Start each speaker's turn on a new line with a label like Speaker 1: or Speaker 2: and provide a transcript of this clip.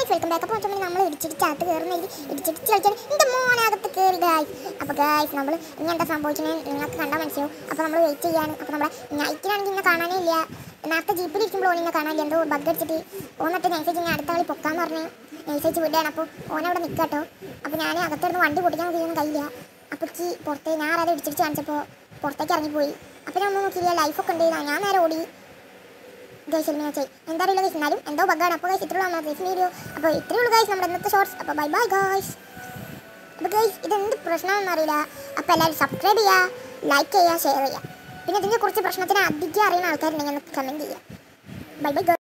Speaker 1: welcome back അപ്പോൾ വെച്ചാൽ നമ്മൾ ഇടിച്ചിടിച്ചകത്ത് കയറുന്ന ഇടിച്ചിടിച്ച് കളിച്ചാൽ എൻ്റെ മോനകത്ത് കയറി ഗായ്സ് അപ്പോൾ ഗായ്സ് നമ്മൾ ഇനി എന്താ സംഭവിച്ചത് നിങ്ങൾക്ക് കണ്ടാൽ മനസ്സിലാവും അപ്പോൾ നമ്മൾ വെയിറ്റ് ചെയ്യാണ് അപ്പോൾ നമ്മളെ നൈറ്റിനാണെങ്കിൽ ഇന്നെ കാണാനേ ഇല്ല നേരത്തെ ജീപ്പിൽ ഇരിക്കുമ്പോൾ ഓനിന്നെ കാണാനില്ല എന്തോ ബഗ് അടിച്ചിട്ട് ഓന്നിട്ട് നൈസേജ് ഞാൻ അടുത്ത കളി പൊക്കാന്ന് പറഞ്ഞു നൈസേജ് വിടുകയാണ് അപ്പോൾ ഓനവിടെ നിൽക്കാട്ടോ അപ്പോൾ ഞാൻ അകത്തിരുന്ന് വണ്ടി പൊട്ടിക്കാൻ കഴിയുന്ന കഴിയില്ല അപ്പോൾ ചി പുറത്ത് ഞാൻ ആരാതെ ഇടിച്ചിടിച്ച് കാണിച്ചപ്പോൾ പുറത്തേക്ക് ഇറങ്ങിപ്പോയി അപ്പോൾ ഞാൻ ഒന്നും നോക്കിയില്ല ലൈഫൊക്കെ ഉണ്ട് ഞാൻ നേരെ ഓടി ഗൈസ് എലിമിനേറ്റ് ചെയ്യും എന്താ അറിയില്ല ഗൈസ് എന്നാലും എന്തോ ബഗ്ഗാണ് അപ്പോൾ ഗൈസ് ഇത്രയുള്ള നമ്മുടെ ഗൈസ് വീഡിയോ അപ്പോൾ ഇത്രയേ ഉള്ളൂ ഗൈസ് നമ്മുടെ ഇന്നത്തെ ഷോർട്സ് അപ്പോൾ ബൈ ബൈ ഗൈസ് അപ്പോൾ ഗൈസ് ഇതെന്ത് പ്രശ്നമാണെന്ന് അറിയില്ല അപ്പോൾ എല്ലാവരും സബ്സ്ക്രൈബ് ചെയ്യുക ലൈക്ക് ചെയ്യുക ഷെയർ ചെയ്യുക പിന്നെ ഇതിനെ കുറിച്ച് പ്രശ്നത്തിന് അധികം അറിയുന്ന ആൾക്കാരുണ്ടെങ്കിൽ ഒന്ന് കമൻറ്റ് ചെയ്യുക ബൈ ബൈ